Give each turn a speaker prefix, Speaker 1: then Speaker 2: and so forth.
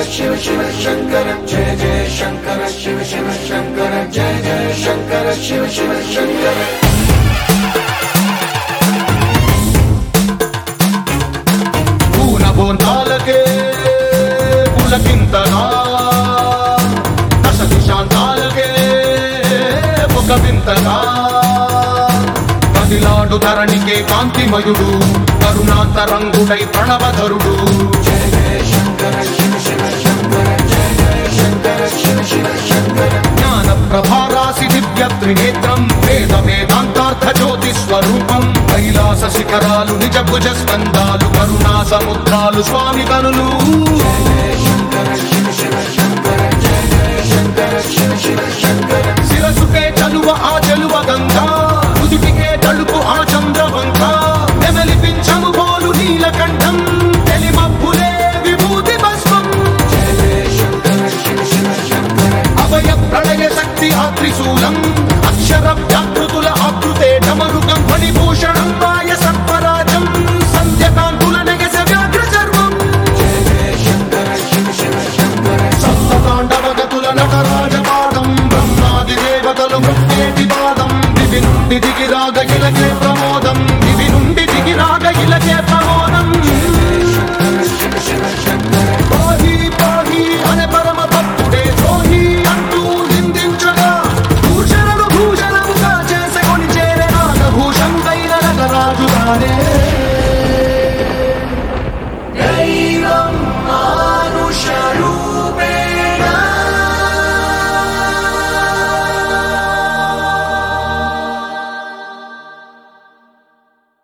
Speaker 1: శివ శివ శంకర జయ జయ శంకర శివ శివ శంకర జయ జయ శంకర శివ శివ శంకర
Speaker 2: పూన బోంతాలకే పులకింతగా దశ దిశాంతాలకే ఒక వింతగా కదిలాడు ధరణికే కాంతిమయుడు కరుణాంతరంగుడై ప్రణవధరుడు
Speaker 1: జయ జయ శంకర శివ శివ శంకర జయ జయ శంకర శివ శివ శంకర
Speaker 2: జ్ఞాన ప్రభారాసి దివ్య త్రినేత్రం వేద వేదాంతార్థ జ్యోతి స్వరూపం కైలాస శిఖరాలు నిజ భుజ స్కందాలు కరుణా సముద్రాలు స్వామి కనులు
Speaker 1: జయ శంకర శివ శివ శంకర జయ జయ శంకర శివ శివ శంకర
Speaker 2: శిరసుకే చలువ ఆ చెలువ గంగా కుదుటికే తలుపు ఆ చంద్రవంక నెమలిపించము పోలు నీలకంఠం తెలిమప్పులే విభూతి భస్మం
Speaker 1: జయ జయ శంకర శివ శివ శంకర
Speaker 2: అభయ ప్రళయ శక్తి ఆ త్రిశూలం అక్షర వ్యాకృతుల ఆకృతే డమరుగం ఫణిభూషణం మాయ సర్పరాజం సంధ్యకాంతుల నెగస వ్యాఘ్ర చర్మం
Speaker 1: జయ జయ శంకర శివ శివ శంకర
Speaker 2: సప్తతాండవగతుల నటరాజపాదం బ్రహ్మాది దేవతలు మృత్యేటి పాదం దివి నుండి దిగి రాగ ఇలకే ప్రమోదం